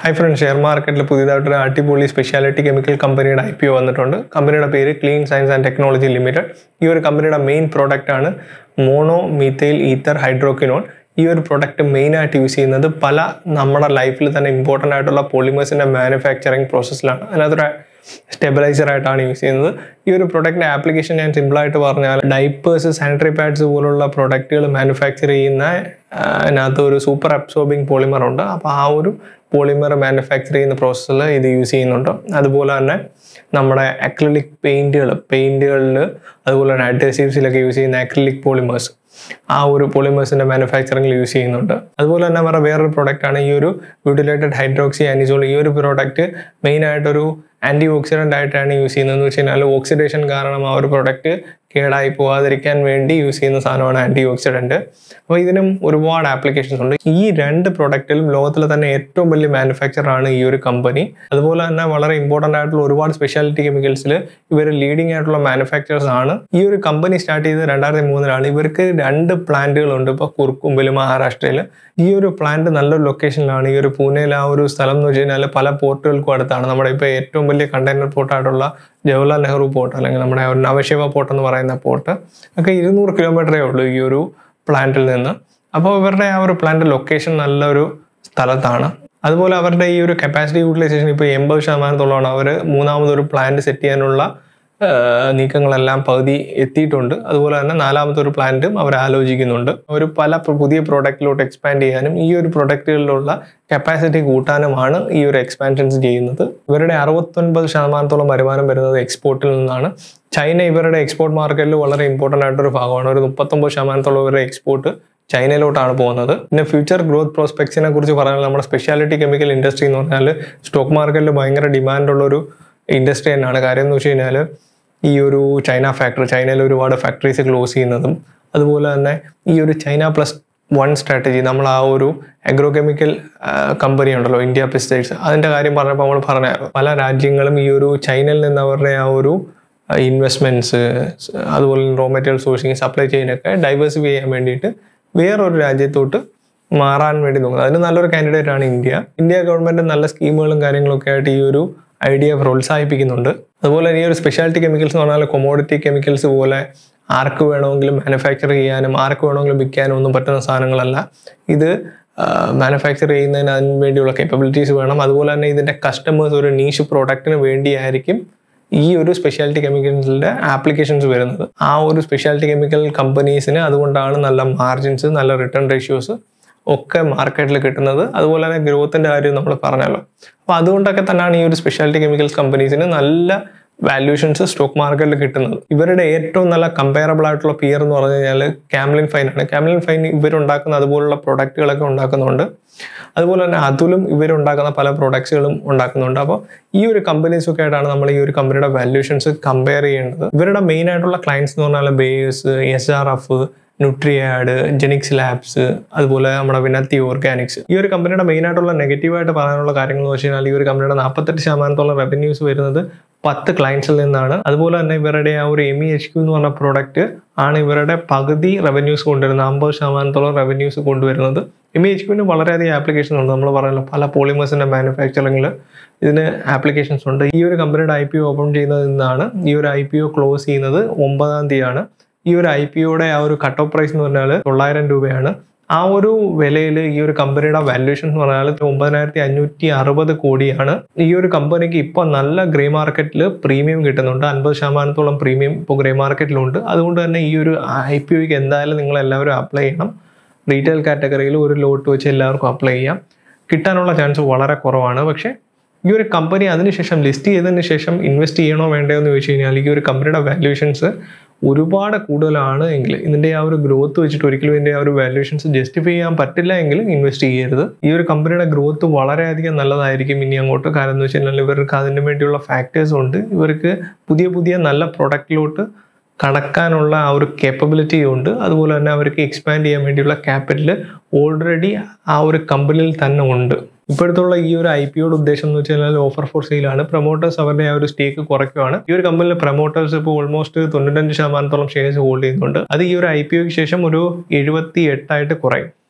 hi front share മാർക്കറ്റിൽ പുതിയതായിട്ടൊരു അടിപൊളി സ്പെഷ്യാലിറ്റി കെമിക്കൽ കമ്പനിയുടെ ഐ പി ഒ വന്നിട്ടുണ്ട് കമ്പനിയുടെ പേര് clean science and technology limited ഈ ഒരു കമ്പനിയുടെ മെയിൻ പ്രോഡക്റ്റ് ആണ് മോണോ മീത്തൈൽ ഈത്തർ ഹൈഡ്രോക്കിനോൺ ഈ ഒരു പ്രൊഡക്റ്റ് മെയിനായിട്ട് യൂസ് ചെയ്യുന്നത് പല നമ്മുടെ ലൈഫിൽ തന്നെ ഇമ്പോർട്ടൻ്റ് ആയിട്ടുള്ള പോളിമേഴ്സിൻ്റെ മാനുഫാക്ചറിങ് പ്രോസസ്സിലാണ് അതിനകത്തൊരു സ്റ്റെബിലൈസർ ആയിട്ടാണ് യൂസ് ചെയ്യുന്നത് ഈ ഒരു പ്രൊഡക്റ്റിൻ്റെ ആപ്ലിക്കേഷൻ ഞാൻ സിമ്പിളായിട്ട് പറഞ്ഞാൽ ഡൈപ്പേഴ്സ് സാനിറ്ററി പാഡ്സ് പോലുള്ള പ്രൊഡക്റ്റുകൾ മാനുഫാക്ചർ ചെയ്യുന്ന ആ, അതിനകത്ത് ഒരു സൂപ്പർ അബ്സോർബിങ് പോളിമർ ഉണ്ട് അപ്പോൾ ആ ഒരു പോളിമർ മാനുഫാക്ചർ ചെയ്യുന്ന പ്രോസസ്സിൽ ഇത് യൂസ് ചെയ്യുന്നുണ്ട് അതുപോലെ തന്നെ നമ്മുടെ അക്രിലിക് പെയിൻറ്റുകൾ പെയിൻറ്റുകളിൽ അതുപോലെ തന്നെ അഡ്ഹസീവ്സിലൊക്കെ യൂസ് ചെയ്യുന്ന അക്രിലിക് പോളിമേഴ്സ് ആ ഒരു പോളിമേഴ്സിന്റെ മാനുഫാക്ചറിംഗിൽ യൂസ് ചെയ്യുന്നുണ്ട് അതുപോലെ തന്നെ വേറെ വേറൊരു പ്രോഡക്റ്റ് ആണ് ഈ ഒരു ബ്യൂട്ടിലേറ്റഡ് ഹൈഡ്രോക്സി ആനിസോൾ ഈ ഒരു പ്രോഡക്റ്റ് മെയിൻ ആയിട്ടൊരു ആന്റി ഓക്സിഡന്റ് ആയിട്ടാണ് യൂസ് ചെയ്യുന്നതെന്ന് വെച്ച് കഴിഞ്ഞാൽ ഓക്സിഡേഷൻ കാരണം ആ ഒരു പ്രോഡക്റ്റ് കേടായി പോകാതിരിക്കാൻ വേണ്ടി യൂസ് ചെയ്യുന്ന സാധനമാണ് ആന്റി ഓക്സിഡന്റ് അപ്പോൾ ഇതിനും ഒരുപാട് ആപ്ലിക്കേഷൻസ് ഉണ്ട് ഈ രണ്ട് പ്രൊഡക്റ്റിലും ലോകത്തിലെ തന്നെ ഏറ്റവും വലിയ മാനുഫാക്ചർ ആണ് ഈ ഒരു കമ്പനി അതുപോലെ തന്നെ വളരെ ഇമ്പോർട്ടൻ്റ് ആയിട്ടുള്ള ഒരുപാട് സ്പെഷ്യാലിറ്റി കെമിക്കൽസിൽ ഇവർ ലീഡിംഗ് ആയിട്ടുള്ള മാനുഫാക്ചറേഴ്സ് ആണ് ഈ ഒരു കമ്പനി സ്റ്റാർട്ട് ചെയ്തത് രണ്ടായിരത്തി മൂന്നിലാണ് ഇവർക്ക് രണ്ട് പ്ലാന്റുകളുണ്ട് ഇപ്പോൾ കുർക്കുമ്പിൽ മഹാരാഷ്ട്രയിൽ ഈ ഒരു പ്ലാന്റ് നല്ലൊരു ലൊക്കേഷനിലാണ് ഈ ഒരു പൂനെയിൽ ആ ഒരു സ്ഥലം എന്ന് വെച്ച് കഴിഞ്ഞാൽ പല പോർട്ടുകൾക്കും അടുത്താണ് നമ്മുടെ ഇപ്പോൾ ഏറ്റവും വലിയ കണ്ടെയ്നർ പോർട്ടായിട്ടുള്ള ജവഹർലാൽ നെഹ്റു പോർട്ട് അല്ലെങ്കിൽ നമ്മുടെ ഒരു നവശിവ പോർട്ട് എന്ന് പറയുന്ന പോർട്ട് ഒക്കെ ഇരുന്നൂറ് കിലോമീറ്ററേ ഉള്ളൂ ഈ ഒരു പ്ലാന്റിൽ നിന്ന് അപ്പോൾ ഇവരുടെ ആ ഒരു പ്ലാന്റ് ലൊക്കേഷൻ നല്ലൊരു സ്ഥലത്താണ് അതുപോലെ അവരുടെ ഈ ഒരു കപ്പാസിറ്റി യൂട്ടിലൈസേഷൻ ഇപ്പോൾ എൺപത് ശതമാനത്തോളമാണ് അവർ മൂന്നാമതൊരു പ്ലാന്റ് സെറ്റ് ചെയ്യാനുള്ള ആ, നീക്കങ്ങളെല്ലാം പകുതി എത്തിയിട്ടുണ്ട് അതുപോലെ തന്നെ നാലാമത്തെ ഒരു പ്ലാന്റും അവർ ആലോചിക്കുന്നുണ്ട് ഒരു പല പ്ര- പുതിയ പ്രോഡക്റ്റിലോട്ട് എക്സ്പാൻഡ് ചെയ്യാനും ഈ ഒരു പ്രൊഡക്റ്റുകളിലുള്ള കപ്പാസിറ്റി കൂട്ടാനുമാണ് ഈ ഒരു എക്സ്പാൻഷൻസ് ചെയ്യുന്നത് ഇവരുടെ അറുപത്തൊൻപത് ശതമാനത്തോളം വരുമാനം വരുന്നത് എക്സ്പോർട്ടിൽ നിന്നാണ് ചൈന ഇവരുടെ എക്സ്പോർട്ട് മാർക്കറ്റിൽ വളരെ ഇമ്പോർട്ടൻ്റ് ആയിട്ടൊരു ഭാഗമാണ് ഒരു മുപ്പത്തൊമ്പത് ശതമാനത്തോളം ഇവരുടെ എക്സ്പോർട്ട് ചൈനയിലോട്ടാണ് പോകുന്നത് പിന്നെ ഫ്യൂച്ചർ ഗ്രോത്ത് പ്രോസ്പെക്ട്സിനെ കുറിച്ച് പറഞ്ഞാൽ നമ്മുടെ സ്പെഷ്യാലിറ്റി കെമിക്കൽ ഇൻഡസ്ട്രി എന്ന് പറഞ്ഞാൽ സ്റ്റോക്ക് മാർക്കറ്റിൽ ഭയങ്കര ഡിമാൻഡുള്ള ഒരു ഇൻഡസ്ട്രി തന്നെയാണ് കാര്യം എന്ന് വെച്ച് കഴിഞ്ഞാൽ ഈ ഒരു ചൈന ഫാക്ടറി ചൈനയിൽ ഒരുപാട് ഫാക്ടറീസ് ക്ലോസ് ചെയ്യുന്നതും അതുപോലെ തന്നെ ഈ ഒരു ചൈന പ്ലസ് വൺ സ്ട്രാറ്റജി നമ്മൾ ആ ഒരു അഗ്രോ കെമിക്കൽ കമ്പനി ഉണ്ടല്ലോ ഇന്ത്യ പെസ്റ്റിസൈഡ്സ് അതിൻ്റെ കാര്യം പറഞ്ഞപ്പോൾ നമ്മൾ പറഞ്ഞ പല രാജ്യങ്ങളും ഈ ഒരു ചൈനയിൽ നിന്ന് അവരുടെ ആ ഒരു ഇൻവെസ്റ്റ്മെൻറ്റ്സ് അതുപോലെ റോ മെറ്റീരിയൽ സോഴ്സിങ് സപ്ലൈ ചെയിനൊക്കെ ഡൈവേഴ്സിഫൈ ചെയ്യാൻ വേണ്ടിയിട്ട് വേറൊരു രാജ്യത്തോട്ട് മാറാൻ വേണ്ടി നോക്കുന്നത് അതിന് നല്ലൊരു കാൻഡിഡേറ്റ് ആണ് ഇന്ത്യ ഇന്ത്യ ഗവൺമെന്റ് നല്ല സ്കീമുകളും കാര്യങ്ങളൊക്കെ ആയിട്ട് ഈ ഒരു ഐഡിയ പ്രോത്സാഹിപ്പിക്കുന്നുണ്ട് അതുപോലെ തന്നെ ഈ ഒരു സ്പെഷ്യാലിറ്റി കെമിക്കൽസ് എന്ന് പറഞ്ഞാൽ കൊമോഡിറ്റി കെമിക്കൽസ് പോലെ ആർക്ക് വേണമെങ്കിലും മാനുഫാക്ചർ ചെയ്യാനും ആർക്ക് വേണമെങ്കിലും വിൽക്കാനും ഒന്നും പറ്റുന്ന സാധനങ്ങളല്ല ഇത് മാനുഫാക്ചർ ചെയ്യുന്നതിന് അതിന് വേണ്ടിയുള്ള കേപ്പബിലിറ്റീസ് വേണം അതുപോലെ തന്നെ ഇതിൻ്റെ കസ്റ്റമേഴ്സ് ഒരു നീഷ് പ്രോഡക്റ്റിന് വേണ്ടിയായിരിക്കും ഈ ഒരു സ്പെഷ്യാലിറ്റി കെമിക്കൽസിൻ്റെ ആപ്ലിക്കേഷൻസ് വരുന്നത് ആ ഒരു സ്പെഷ്യാലിറ്റി കെമിക്കൽ കമ്പനീസിന് അതുകൊണ്ടാണ് നല്ല മാർജിൻസ് നല്ല റിട്ടേൺ റേഷ്യോസ് ഒക്കെ മാർക്കറ്റിൽ കിട്ടുന്നത് അതുപോലെ തന്നെ ഗ്രോത്തിൻ്റെ കാര്യം നമ്മൾ പറഞ്ഞല്ലോ അപ്പോൾ അതുകൊണ്ടൊക്കെ തന്നെയാണ് ഈ ഒരു സ്പെഷ്യാലിറ്റി കെമിക്കൽസ് കമ്പനീസിന് നല്ല വാല്യൂഷൻസ് സ്റ്റോക്ക് മാർക്കറ്റിൽ കിട്ടുന്നത് ഇവരുടെ ഏറ്റവും നല്ല കമ്പയറബിൾ ആയിട്ടുള്ള പിയർ എന്ന് പറഞ്ഞു കഴിഞ്ഞാൽ ക്യാംലിൻ ഫൈൻ ആണ് ക്യാംലിൻ ഫൈൻ ഇവരുണ്ടാക്കുന്ന അതുപോലുള്ള പ്രൊഡക്റ്റുകളൊക്കെ ഉണ്ടാക്കുന്നുണ്ട് അതുപോലെ തന്നെ അതുലും ഇവരുണ്ടാക്കുന്ന പല പ്രൊഡക്ട്സുകളും ഉണ്ടാക്കുന്നുണ്ട് അപ്പോൾ ഈ ഒരു കമ്പനീസ് ഒക്കെ ആയിട്ടാണ് നമ്മൾ ഈ ഒരു കമ്പനിയുടെ വാല്യൂഷൻസ് കമ്പയർ ചെയ്യേണ്ടത് ഇവരുടെ മെയിൻ ആയിട്ടുള്ള ക്ലയൻസ് എന്ന് പറഞ്ഞാൽ base S R F Nutriad Genix labs അതുപോലെ നമ്മുടെ വിനത്തി ഓർഗാനിക്സ് ഈ ഒരു കമ്പനിയുടെ മെയിൻ ആയിട്ടുള്ള നെഗറ്റീവായിട്ട് പറയാനുള്ള കാര്യങ്ങൾ എന്ന് വെച്ച് കഴിഞ്ഞാൽ ഈ ഒരു കമ്പനിയുടെ നാൽപ്പത്തെട്ട് ശതമാനത്തോളം റവന്യൂസ് വരുന്നത് പത്ത് ക്ലയൻസിൽ നിന്നാണ് അതുപോലെ തന്നെ ഇവരുടെ ആ ഒരു എം ഇ എച്ച് ക്യൂ എന്ന് പറഞ്ഞ പ്രോഡക്റ്റ് ആണ് ഇവരുടെ പകുതി റവന്യൂസ് കൊണ്ടുവരുന്നത് അമ്പത് ശതമാനത്തോളം റവന്യൂസ് കൊണ്ടുവരുന്നത് എം ഇ എച്ച് ക്യൂവിന് വളരെയധികം ആപ്ലിക്കേഷൻസ് ഉണ്ട് നമ്മൾ പറഞ്ഞല്ലോ പല പോളിമേഴ്സിന്റെ മാനുഫാക്ചറിങ്ങിൽ ഇതിന് ആപ്ലിക്കേഷൻസ് ഉണ്ട് ഈ ഒരു കമ്പനിയുടെ ഐ പി ഒ ഓപ്പൺ ചെയ്യുന്നതിൽ നിന്നാണ് ഈ ഒരു ഐ പി ഒ ക്ലോസ് ചെയ്യുന്നത് ഒമ്പതാം തീയതിയാണ് ഈ ഒരു ഐ പി ഒയുടെ ആ ഒരു കട്ട് ഓഫ് പ്രൈസ് എന്ന് പറഞ്ഞാൽ തൊള്ളായിരം രൂപയാണ് ആ ഒരു വിലയിൽ ഈ ഒരു കമ്പനിയുടെ വാല്യൂഷൻ എന്ന് പറഞ്ഞാൽ ഒമ്പതിനായിരത്തി അഞ്ഞൂറ്റി അറുപത് കോടിയാണ് ഈ ഒരു കമ്പനിക്ക് ഇപ്പോൾ നല്ല ഗ്രേ മാർക്കറ്റിൽ പ്രീമിയം കിട്ടുന്നുണ്ട് അൻപത് ശതമാനത്തോളം പ്രീമിയം ഇപ്പോൾ ഗ്രേ മാർക്കറ്റിലുണ്ട് അതുകൊണ്ട് തന്നെ ഈ ഒരു ഐ പി ഒക്ക് എന്തായാലും നിങ്ങൾ എല്ലാവരും അപ്ലൈ ചെയ്യണം റീറ്റെയിൽ കാറ്റഗറിയിൽ ഒരു ലോട്ട് വെച്ച് എല്ലാവർക്കും അപ്ലൈ ചെയ്യാം കിട്ടാനുള്ള ചാൻസ് വളരെ കുറവാണ് പക്ഷേ ഈ ഒരു കമ്പനി അതിനുശേഷം ലിസ്റ്റ് ചെയ്തതിന് ശേഷം ഇൻവെസ്റ്റ് ചെയ്യണോ വേണ്ടയോ എന്ന് ചോദിച്ചു കഴിഞ്ഞാൽ ഈ ഒരു കമ്പനിയുടെ വാല്യൂഷൻസ് ഒരുപാട് കൂടുതലാണ് എങ്കിൽ ഇതിൻ്റെ ആ ഒരു ഗ്രോത്ത് വെച്ചിട്ട് ഒരിക്കലും ഇതിൻ്റെ ആ ഒരു വാല്യൂഷൻസ് ജസ്റ്റിഫൈ ചെയ്യാൻ പറ്റില്ല എങ്കിൽ ഇൻവെസ്റ്റ് ചെയ്യരുത് ഈ ഒരു കമ്പനിയുടെ ഗ്രോത്ത് വളരെയധികം നല്ലതായിരിക്കും ഇനി അങ്ങോട്ട് കാരണം എന്ന് വെച്ച് കഴിഞ്ഞാൽ ഇവർക്ക് അതിന് വേണ്ടിയുള്ള ഫാക്ടേഴ്സ് ഉണ്ട് ഇവർക്ക് പുതിയ പുതിയ നല്ല പ്രൊഡക്റ്റിലോട്ട് കടക്കാനുള്ള ആ ഒരു കേപ്പബിലിറ്റി ഉണ്ട് അതുപോലെ തന്നെ അവർക്ക് എക്സ്പാൻഡ് ചെയ്യാൻ വേണ്ടിയുള്ള ക്യാപിറ്റൽ ഓൾറെഡി ആ ഒരു കമ്പനിയിൽ തന്നെ ഉണ്ട് ഇപ്പോഴത്തുള്ള ഈ ഒരു ഐ പിയുടെ ഉദ്ദേശം എന്ന് വെച്ച് കഴിഞ്ഞാൽ ഓഫർ ഫോർ സെയിലാണ് പ്രൊമോട്ടേഴ്സ് അവരുടെ ആ ഒരു സ്റ്റേക്ക് കുറയ്ക്കുകയാണ് ഈ ഒരു കമ്പനിയിലെ പ്രൊമോട്ടേഴ്സ് ഇപ്പോൾ ഓൾമോസ്റ്റ് തൊണ്ണൂറ്റഞ്ച് ശതമാനത്തോളം ഷെയർസ് ഹോൾഡ് ചെയ്യുന്നുണ്ട് അത് ഈ ഒരു ഐ പി ഒക്ക് ശേഷം ഒരു എഴുപത്തി എട്ടായിട്ട് കുറയും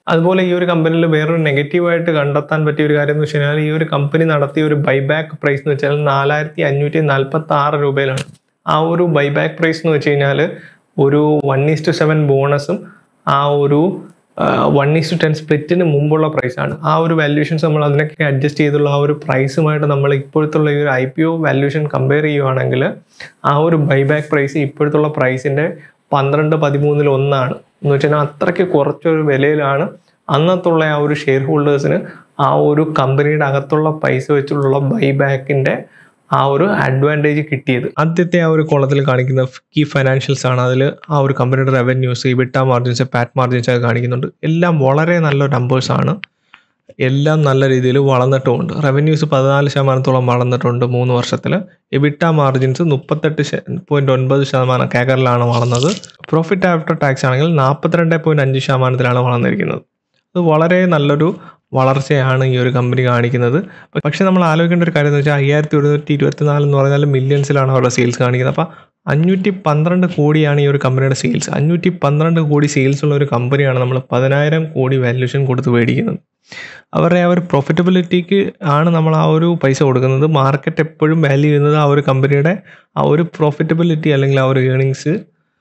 അതുപോലെ ഈ ഒരു കമ്പനിയിൽ വേറൊരു നെഗറ്റീവായിട്ട് കണ്ടെത്താൻ പറ്റിയ ഒരു കാര്യം എന്ന് വെച്ച് കഴിഞ്ഞാൽ ഈ ഒരു കമ്പനി നടത്തിയ ഒരു ബൈബാക്ക് പ്രൈസ് എന്ന് വെച്ചാൽ നാലായിരത്തി അഞ്ഞൂറ്റി നാൽപ്പത്തി ആറ് രൂപയിലാണ് ആ ഒരു ബൈബാക്ക് പ്രൈസ് എന്ന് വെച്ച് കഴിഞ്ഞാൽ ഒരു വൺ ഈസ് സെവൻ ബോണസും ആ ഒരു വൺ ഈസ് ടെൻ സ്പ്ലിറ്റിന് മുമ്പുള്ള പ്രൈസാണ് ആ ഒരു വാല്യൂഷൻസ് നമ്മൾ അതിനൊക്കെ അഡ്ജസ്റ്റ് ചെയ്തുള്ള ആ ഒരു പ്രൈസുമായിട്ട് നമ്മൾ ഇപ്പോഴത്തുള്ള ഈ ഒരു I P O valuation compare ചെയ്യുവാണെങ്കിൽ ആ ഒരു ബൈബാക്ക് പ്രൈസ് ഇപ്പോഴത്തുള്ള പ്രൈസിൻ്റെ പന്ത്രണ്ട് പതിമൂന്നിൽ ഒന്നാണ് എന്ന് വെച്ചാൽ അത്രയ്ക്ക് കുറച്ചൊരു വിലയിലാണ് അന്നത്തുള്ള ആ ഒരു ഷെയർ ഹോൾഡേഴ്സിന് ആ ഒരു കമ്പനിയുടെ അകത്തുള്ള പൈസ വെച്ചുള്ള ബൈബാക്കിൻ്റെ ആ ഒരു അഡ്വാൻറ്റേജ് കിട്ടിയത് ആദ്യത്തെ ആ ഒരു കോളത്തിൽ കാണിക്കുന്ന കീ ഫൈനാൻഷ്യൽസ് ആണ് അതിൽ ആ ഒരു കമ്പനിയുടെ revenues EBITDA margins PAT margins ഒക്കെ കാണിക്കുന്നുണ്ട് എല്ലാം വളരെ നല്ല നമ്പേഴ്സ് ആണ് എല്ലാം നല്ല രീതിയിൽ വളർന്നിട്ടുമുണ്ട് റവന്യൂസ് പതിനാല് ശതമാനത്തോളം വളർന്നിട്ടുണ്ട് മൂന്ന് വർഷത്തിൽ എബിട്ട മാർജിൻസ് മുപ്പത്തെട്ട് പോയിന്റ് ഒൻപത് ശതമാനം കേക്കറിലാണ് വളർന്നത് പ്രോഫിറ്റ് ആഫ്റ്റർ ടാക്സ് ആണെങ്കിൽ നാൽപ്പത്തിരണ്ട് പോയിന്റ് അഞ്ച് ശതമാനത്തിലാണ് വളർന്നിരിക്കുന്നത് അത് വളരെ നല്ലൊരു വളർച്ചയാണ് ഈ ഒരു കമ്പനി കാണിക്കുന്നത് പക്ഷേ നമ്മൾ ആലോചിക്കേണ്ട ഒരു കാര്യം എന്ന് വെച്ചാൽ അയ്യായിരത്തി ഒരുന്നൂറ്റി ഇരുപത്തിനാല് എന്ന് പറഞ്ഞാൽ മില്യൺസിലാണ് അവരുടെ സെയിൽസ് കാണിക്കുന്നത് അപ്പോൾ അഞ്ഞൂറ്റി പന്ത്രണ്ട് കോടിയാണ് ഈ ഒരു കമ്പനിയുടെ സെയിൽസ് അഞ്ഞൂറ്റി പന്ത്രണ്ട് കോടി സെയിൽസ് ഉള്ള ഒരു കമ്പനിയാണ് നമ്മൾ പതിനായിരം കോടി വാല്യൂഷൻ കൊടുത്ത് മേടിക്കുന്നത് അവരുടെ ആ ഒരു പ്രോഫിറ്റബിലിറ്റിക്ക് ആണ് നമ്മൾ ആ ഒരു പൈസ കൊടുക്കുന്നത് മാർക്കറ്റ് എപ്പോഴും വാല്യൂ ചെയ്യുന്നത് ആ ഒരു കമ്പനിയുടെ ആ ഒരു പ്രോഫിറ്റബിലിറ്റി അല്ലെങ്കിൽ ആ ഒരു ഏണിങ്സ്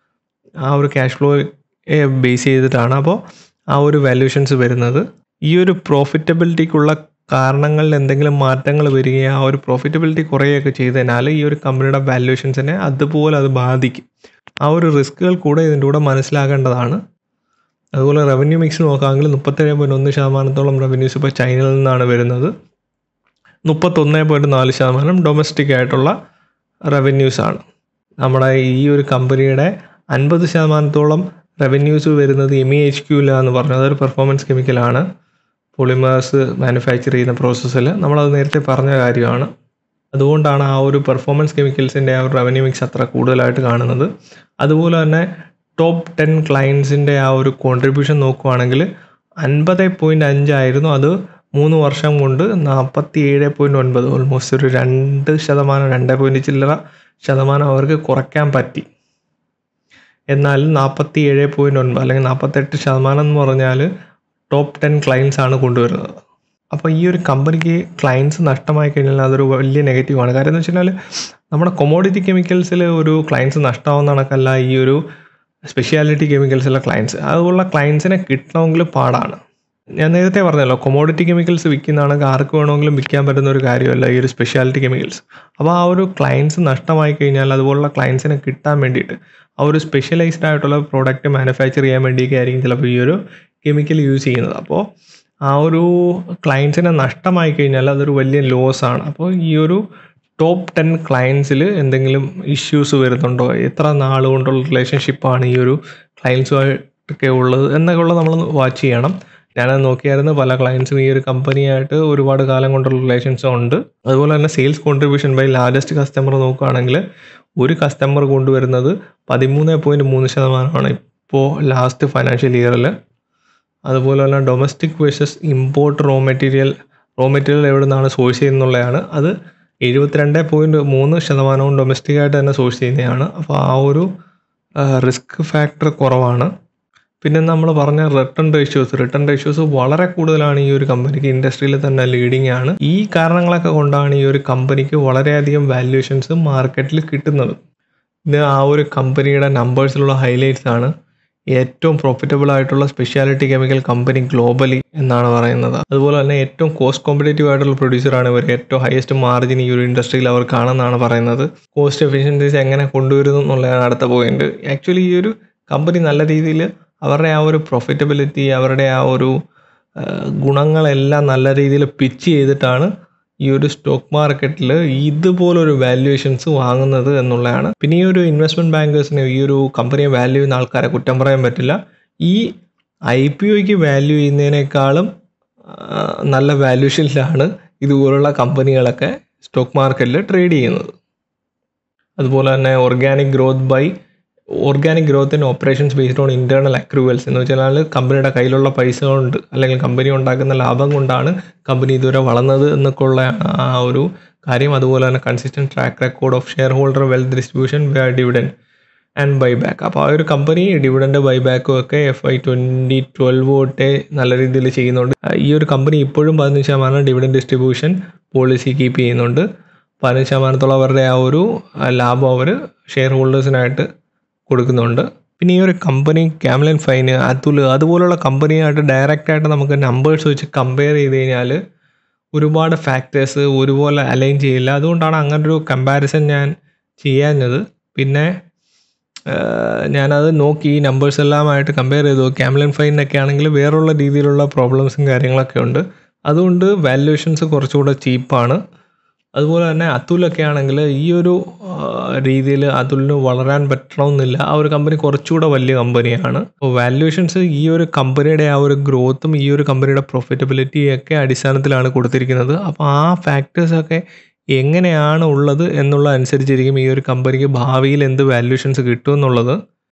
ആ ഒരു ക്യാഷ് ഫ്ലോ ബേസ് ചെയ്തിട്ടാണ് അപ്പോൾ ആ ഒരു വാല്യൂഷൻസ് വരുന്നത് ഈ ഒരു പ്രോഫിറ്റബിലിറ്റിക്കുള്ള കാരണങ്ങളിൽ എന്തെങ്കിലും മാറ്റങ്ങൾ വരികയോ ആ ഒരു പ്രോഫിറ്റബിലിറ്റി കുറയുകയൊക്കെ ചെയ്തതിനാൽ ഈ ഒരു കമ്പനിയുടെ വാല്യൂഷൻസിനെ അതുപോലെ അത് ബാധിക്കും ആ ഒരു റിസ്കുകൾ കൂടെ ഇതിൻ്റെ കൂടെ മനസ്സിലാക്കേണ്ടതാണ് അതുപോലെ റവന്യൂ മിക്സ് നോക്കുകയാണെങ്കിൽ മുപ്പത്തേഴ് പോയിൻറ്റ് ഒന്ന് ശതമാനത്തോളം റവന്യൂസ് ഇപ്പോൾ ചൈനയിൽ നിന്നാണ് വരുന്നത് മുപ്പത്തൊന്ന് പോയിൻറ്റ് നാല് ശതമാനം ഡൊമസ്റ്റിക് ആയിട്ടുള്ള റവന്യൂസാണ് നമ്മുടെ ഈ ഒരു കമ്പനിയുടെ അൻപത് ശതമാനത്തോളം റവന്യൂസ് വരുന്നത് എം ഇ എച്ച് ക്യൂലാന്ന് പറഞ്ഞു അതൊരു പെർഫോമൻസ് കെമിക്കലാണ് പൊളിമേഴ്സ് മാനുഫാക്ചർ ചെയ്യുന്ന പ്രോസസ്സിൽ നമ്മളത് നേരത്തെ പറഞ്ഞ കാര്യമാണ് അതുകൊണ്ടാണ് ആ ഒരു പെർഫോമൻസ് കെമിക്കൽസിൻ്റെ ആ ഒരു റവന്യൂ മിക്സ് അത്ര കൂടുതലായിട്ട് കാണുന്നത് അതുപോലെ തന്നെ ടോപ്പ് ടെൻ ക്ലയൻസിൻ്റെ ആ ഒരു കോൺട്രിബ്യൂഷൻ നോക്കുവാണെങ്കിൽ അൻപത് പോയിൻറ്റ് അഞ്ചായിരുന്നു അത് മൂന്ന് വർഷം കൊണ്ട് നാൽപ്പത്തി ഏഴ് പോയിൻറ്റ് ഒൻപത് ഓൾമോസ്റ്റ് ഒരു രണ്ട് ശതമാനം രണ്ട് പോയിൻറ്റ് ചില്ലറ ശതമാനം അവർക്ക് കുറയ്ക്കാൻ പറ്റി എന്നാൽ നാൽപ്പത്തി ഏഴ് പോയിൻറ്റ് ഒൻപത് അല്ലെങ്കിൽ നാൽപ്പത്തെട്ട് ശതമാനം എന്ന് പറഞ്ഞാൽ ടോപ്പ് ടെൻ ക്ലയൻസ് ആണ് കൊണ്ടുവരുന്നത് അപ്പോൾ ഈ ഒരു കമ്പനിക്ക് ക്ലയൻസ് നഷ്ടമായി കഴിഞ്ഞാൽ അതൊരു വലിയ നെഗറ്റീവാണ് കാര്യം എന്ന് വെച്ച് കഴിഞ്ഞാൽ നമ്മുടെ കൊമോഡിറ്റി കെമിക്കൽസിൽ ഒരു ക്ലയൻസ് നഷ്ടമാവുന്ന കണക്കല്ല ഈ ഒരു സ്പെഷ്യാലിറ്റി കെമിക്കൽസിലെ ക്ലയൻസ് അതുപോലുള്ള ക്ലയൻസിനെ കിട്ടണമെങ്കിൽ പാടാണ് ഞാൻ നേരത്തെ പറഞ്ഞല്ലോ കൊമോഡിറ്റി കെമിക്കൽസ് വിൽക്കുന്നതാണെങ്കിൽ ആർക്ക് വേണമെങ്കിലും വിൽക്കാൻ പറ്റുന്ന ഒരു കാര്യമല്ല ഈ ഒരു സ്പെഷ്യാലിറ്റി കെമിക്കൽസ് അപ്പോൾ ആ ഒരു ക്ലയൻസ് നഷ്ടമായി കഴിഞ്ഞാൽ അതുപോലുള്ള ക്ലയൻസിനെ കിട്ടാൻ വേണ്ടിയിട്ട് ആ ഒരു സ്പെഷ്യലൈസ്ഡ് ആയിട്ടുള്ള പ്രോഡക്റ്റ് മാനുഫാക്ചർ ചെയ്യാൻ വേണ്ടിയൊക്കെ ആയിരിക്കും ചിലപ്പോൾ ഈ ഒരു കെമിക്കൽ യൂസ് ചെയ്യുന്നത് അപ്പോൾ ആ ഒരു ക്ലയൻസിനെ നഷ്ടമായി കഴിഞ്ഞാൽ അതൊരു വലിയ ലോസ് ആണ് അപ്പോൾ ഈ ഒരു ടോപ്പ് ടെൻ ക്ലയൻസിൽ എന്തെങ്കിലും ഇഷ്യൂസ് വരുന്നുണ്ടോ എത്ര നാൾ കൊണ്ടുള്ള റിലേഷൻഷിപ്പാണ് ഈ ഒരു ക്ലയൻസുമായിട്ടൊക്കെ ഉള്ളത് എന്നൊക്കെ ഉള്ളത് നമ്മൾ വാച്ച് ചെയ്യണം ഞാനത് നോക്കിയായിരുന്നു പല ക്ലയൻസും ഈ ഒരു കമ്പനിയായിട്ട് ഒരുപാട് കാലം കൊണ്ടുള്ള റിലേഷൻസ് ഉണ്ട് അതുപോലെ തന്നെ sales contribution by largest customer നോക്കുകയാണെങ്കിൽ ഒരു കസ്റ്റമർ കൊണ്ടുവരുന്നത് പതിമൂന്ന് പോയിൻറ്റ് മൂന്ന് ശതമാനമാണ് ഇപ്പോൾ ലാസ്റ്റ് ഫൈനാൻഷ്യൽ ഇയറിൽ അതുപോലെ തന്നെ domestic versus import raw material raw material എവിടെ നിന്നാണ് സോഴ്സ് ചെയ്യുന്നുള്ളതാണ് അത് എഴുപത്തിരണ്ട് പോയിൻറ്റ് മൂന്ന് ശതമാനവും ഡൊമസ്റ്റിക് ആയിട്ട് തന്നെ സോഴ്സ് ചെയ്യുന്നതാണ് അപ്പോൾ ആ ഒരു റിസ്ക് ഫാക്ടർ കുറവാണ് പിന്നെ നമ്മൾ പറഞ്ഞ റിട്ടേൺ റേഷ്യോസ് റിട്ടേൺ റേഷ്യോസ് വളരെ കൂടുതലാണ് ഈ ഒരു കമ്പനിക്ക് ഇൻഡസ്ട്രിയിൽ തന്നെ ലീഡിങ് ആണ് ഈ കാരണങ്ങളൊക്കെ കൊണ്ടാണ് ഈ ഒരു കമ്പനിക്ക് വളരെയധികം വാല്യുവേഷൻസ് മാർക്കറ്റിൽ കിട്ടുന്നത് ഇത് ആ ഒരു കമ്പനിയുടെ നമ്പേഴ്സിലുള്ള ഹൈലൈറ്റ്സ് ആണ് ഏറ്റവും പ്രോഫിറ്റബിൾ ആയിട്ടുള്ള സ്പെഷ്യാലിറ്റി കെമിക്കൽ കമ്പനി ഗ്ലോബലി എന്നാണ് പറയുന്നത് അതുപോലെ തന്നെ ഏറ്റവും കോസ്റ്റ് കോമ്പറ്റേറ്റീവ് ആയിട്ടുള്ള പ്രൊഡ്യൂസറാണ് ഇവർ ഏറ്റവും ഹയസ്റ്റ് മാർജിൻ ഈ ഒരു ഇൻഡസ്ട്രിയിൽ അവർ കാണുന്നതാണ് പറയുന്നത് കോസ്റ്റ് എഫിഷ്യൻസീസ് എങ്ങനെ കൊണ്ടുവരുന്നു എന്നുള്ളതാണ് അടുത്ത പോയിന്റ് ആക്ച്വലി ഈ ഒരു കമ്പനി നല്ല രീതിയിൽ അവരുടെ ആ ഒരു പ്രോഫിറ്റബിലിറ്റി അവരുടെ ആ ഒരു ഗുണങ്ങളെല്ലാം നല്ല രീതിയിൽ പിച്ച് ചെയ്തിട്ടാണ് ഈ ഒരു സ്റ്റോക്ക് മാർക്കറ്റിൽ ഇതുപോലൊരു വാല്യുവേഷൻസ് വാങ്ങുന്നത് എന്നുള്ളതാണ് പിന്നെ ഈ ഒരു ഇൻവെസ്റ്റ്മെൻറ്റ് ബാങ്കേഴ്സിന് ഈ ഒരു കമ്പനിയെ വാല്യൂ ചെയ്യുന്ന ആൾക്കാരെ കുറ്റം പറയാൻ പറ്റില്ല ഈ ഐ പി ഒക്ക് വാല്യൂ ചെയ്യുന്നതിനേക്കാളും നല്ല വാല്യൂഷനിലാണ് ഇതുപോലുള്ള കമ്പനികളൊക്കെ സ്റ്റോക്ക് മാർക്കറ്റിൽ ട്രേഡ് ചെയ്യുന്നത് അതുപോലെ തന്നെ organic growth by organic growth in operations based on internal accruals എന്ന് വെച്ചാൽ കമ്പനിയുടെ കയ്യിലുള്ള പൈസ കൊണ്ട് അല്ലെങ്കിൽ കമ്പനി ഉണ്ടാക്കുന്ന ലാഭം കൊണ്ടാണ് കമ്പനി ഇതുവരെ വളർന്നത് എന്നൊക്കെ ഉള്ള ആ ഒരു കാര്യം അതുപോലെ തന്നെ consistent track record of shareholder wealth distribution dividend and buyback അപ്പോൾ ആ ഒരു കമ്പനി ഡിവിഡൻഡ് ബൈബാക്കും ഒക്കെ എഫ് ഐ ട്വൻറ്റി ട്വൽവ് തൊട്ടേ നല്ല രീതിയിൽ ചെയ്യുന്നുണ്ട് ആ, ഈ ഒരു കമ്പനി ഇപ്പോഴും പതിനഞ്ച് ശതമാനം ഡിവിഡൻഡ് ഡിസ്ട്രിബ്യൂഷൻ പോളിസി കീപ്പ് ചെയ്യുന്നുണ്ട് പതിനഞ്ച് ശതമാനത്തോളം അവരുടെ ആ ഒരു ആ, ലാഭം അവർ ഷെയർ ഹോൾഡേഴ്സിനായിട്ട് കൊടുക്കുന്നുണ്ട് പിന്നെ ഈ ഒരു കമ്പനി ക്യാമലൻ ഫൈന് അതുൽ അതുപോലുള്ള കമ്പനിയായിട്ട് ഡയറക്റ്റായിട്ട് നമുക്ക് നമ്പേഴ്സ് വെച്ച് കമ്പയർ ചെയ്ത് കഴിഞ്ഞാൽ ഒരുപാട് ഫാക്ടേഴ്സ് ഒരുപോലെ അലൈൻ ചെയ്യില്ല അതുകൊണ്ടാണ് അങ്ങനൊരു കമ്പാരിസൺ ഞാൻ ചെയ്യാഞ്ഞത് പിന്നെ ആഹ് ഞാനത് നോക്കി ഈ നമ്പേഴ്സ് എല്ലാമായിട്ട് കമ്പയർ ചെയ്തു ക്യാമലൻ ഫൈനൊക്കെ ആണെങ്കിൽ വേറുള്ള രീതിയിലുള്ള പ്രോബ്ലംസും കാര്യങ്ങളൊക്കെ ഉണ്ട് അതുകൊണ്ട് വാല്യുവേഷൻസ് കുറച്ചുകൂടെ ചീപ്പാണ് അതുപോലെ തന്നെ അതുലൊക്കെ ആണെങ്കിൽ ഈ ഒരു രീതിയിൽ അതുലിന് വളരാൻ പറ്റണമെന്നില്ല ആ ഒരു കമ്പനി കുറച്ചുകൂടെ വലിയ കമ്പനിയാണ് അപ്പോൾ വാല്യുവേഷൻസ് ഈ ഒരു കമ്പനിയുടെ ആ ഒരു ഗ്രോത്തും ഈ ഒരു കമ്പനിയുടെ പ്രൊഫിറ്റബിലിറ്റിയൊക്കെ അടിസ്ഥാനത്തിലാണ് കൊടുത്തിരിക്കുന്നത് അപ്പോൾ ആ ഫാക്ടേഴ്സൊക്കെ എങ്ങനെയാണ് ഉള്ളത് എന്നുള്ള അനുസരിച്ചിരിക്കും ഈ ഒരു കമ്പനിക്ക് ഭാവിയിൽ എന്ത് വാല്യുവേഷൻസ് കിട്ടും എന്നുള്ളത്